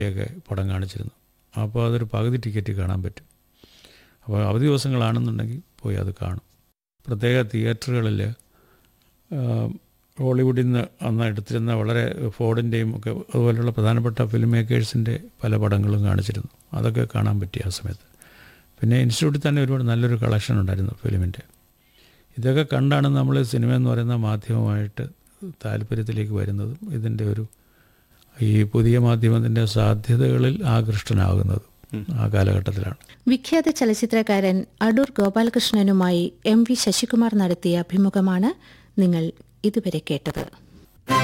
ഒക്കെ പടം കാണിച്ചിരുന്നു അപ്പോൾ അതൊരു പകുതി ടിക്കറ്റ് കാണാൻ പറ്റും അപ്പോൾ അവധി ദിവസങ്ങളാണെന്നുണ്ടെങ്കിൽ പോയി അത് കാണും പ്രത്യേക തിയേറ്ററുകളിൽ ഹോളിവുഡിൽ നിന്ന് അന്ന് എടുത്തിരുന്ന വളരെ ഫോർഡിൻ്റെയും ഒക്കെ അതുപോലെയുള്ള പ്രധാനപ്പെട്ട ഫിലിം മേക്കേഴ്സിൻ്റെ പല പടങ്ങളും കാണിച്ചിരുന്നു അതൊക്കെ കാണാൻ പറ്റി ആ സമയത്ത് പിന്നെ ഇൻസ്റ്റിറ്റ്യൂട്ടിൽ തന്നെ ഒരുപാട് നല്ലൊരു കളക്ഷൻ ഉണ്ടായിരുന്നു ഫിലിമിൻ്റെ ഇതൊക്കെ കണ്ടാണ് നമ്മൾ സിനിമ എന്ന് പറയുന്ന മാധ്യമമായിട്ട് താല്പര്യത്തിലേക്ക് വരുന്നതും ഇതിൻ്റെ ഒരു ഈ പുതിയ മാധ്യമത്തിൻ്റെ സാധ്യതകളിൽ ആകൃഷ്ടനാകുന്നതും ആ കാലഘട്ടത്തിലാണ് വിഖ്യാത ചലച്ചിത്രകാരൻ അടൂർ ഗോപാലകൃഷ്ണനുമായി എം വി ശശികുമാർ നടത്തിയ അഭിമുഖമാണ് നിങ്ങൾ ഇതുവരെ കേട്ടത്